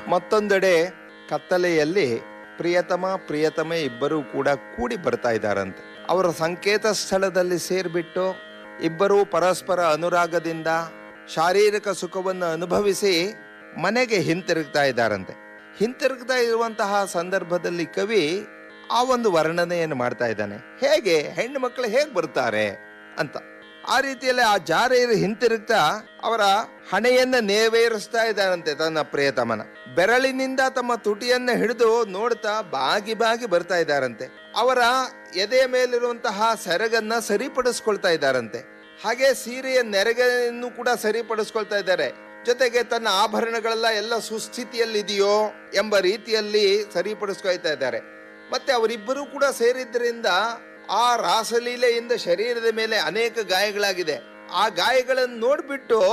ಮತ್ತೊಂದೆಡೆ ಕತ್ತಲೆಯಲ್ಲಿ ಪ್ರಿಯತಮ ಪ್ರಿಯತಮೆ ಇಬ್ಬರೂ ಕೂಡ ಕೂಡಿ ಬರ್ತಾ ಇದ್ದಾರಂತೆ ಅವರ ಸಂಕೇತ ಸ್ಥಳದಲ್ಲಿ ಸೇರ್ಬಿಟ್ಟು ಇಬ್ಬರೂ ಪರಸ್ಪರ ಅನುರಾಗದಿಂದ ಶಾರೀರಿಕ ಸುಖವನ್ನು ಅನುಭವಿಸಿ ಮನೆಗೆ ಹಿಂತಿರುಗ್ತಾ ಇದ್ದಾರಂತೆ ಹಿಂತಿರುಗ್ತಾ ಇರುವಂತಹ ಸಂದರ್ಭದಲ್ಲಿ ಕವಿ ಆ ಒಂದು ವರ್ಣನೆಯನ್ನು ಮಾಡ್ತಾ ಇದ್ದಾನೆ ಹೇಗೆ ಹೆಣ್ಣು ಮಕ್ಕಳು ಹೇಗೆ ಬರ್ತಾರೆ ಅಂತ ಆ ರೀತಿಯಲ್ಲಿ ಆ ಜಾರೆಯರು ಹಿಂತಿರುಗ್ತಾ ಅವರ ಹಣೆಯನ್ನ ನೇವೇರಿಸ್ತಾ ಇದ್ದಾರಂತೆ ತನ್ನ ಪ್ರಿಯತಮನ ಬೆರಳಿನಿಂದ ತಮ್ಮ ತುಟಿಯನ್ನ ಹಿಡಿದು ನೋಡ್ತಾ ಬಾಗಿ ಬಾಗಿ ಬರ್ತಾ ಇದ್ದಾರಂತೆ ಅವರ ಎದೆಯ ಮೇಲಿರುವಂತಹ ಸೆರಗನ್ನ ಸರಿಪಡಿಸ್ಕೊಳ್ತಾ ಇದ್ದಾರಂತೆ ಹಾಗೆ ಸೀರೆಯ ನೆರಗನ್ನು ಕೂಡ ಸರಿಪಡಿಸ್ಕೊಳ್ತಾ ಇದ್ದಾರೆ ಜೊತೆಗೆ ತನ್ನ ಆಭರಣಗಳೆಲ್ಲ ಎಲ್ಲ ಸುಸ್ಥಿತಿಯಲ್ಲಿದೆಯೋ ಎಂಬ ರೀತಿಯಲ್ಲಿ ಸರಿಪಡಿಸ್ಕೊಳ್ತಾ ಇದ್ದಾರೆ ಮತ್ತೆ ಅವರಿಬ್ಬರೂ ಕೂಡ ಸೇರಿದ್ರಿಂದ ಆ ರಾಸಲೀಲೆಯಿಂದ ಶರೀರದ ಮೇಲೆ ಅನೇಕ ಗಾಯಗಳಾಗಿದೆ ಆ ಗಾಯಗಳನ್ನು ನೋಡ್ಬಿಟ್ಟು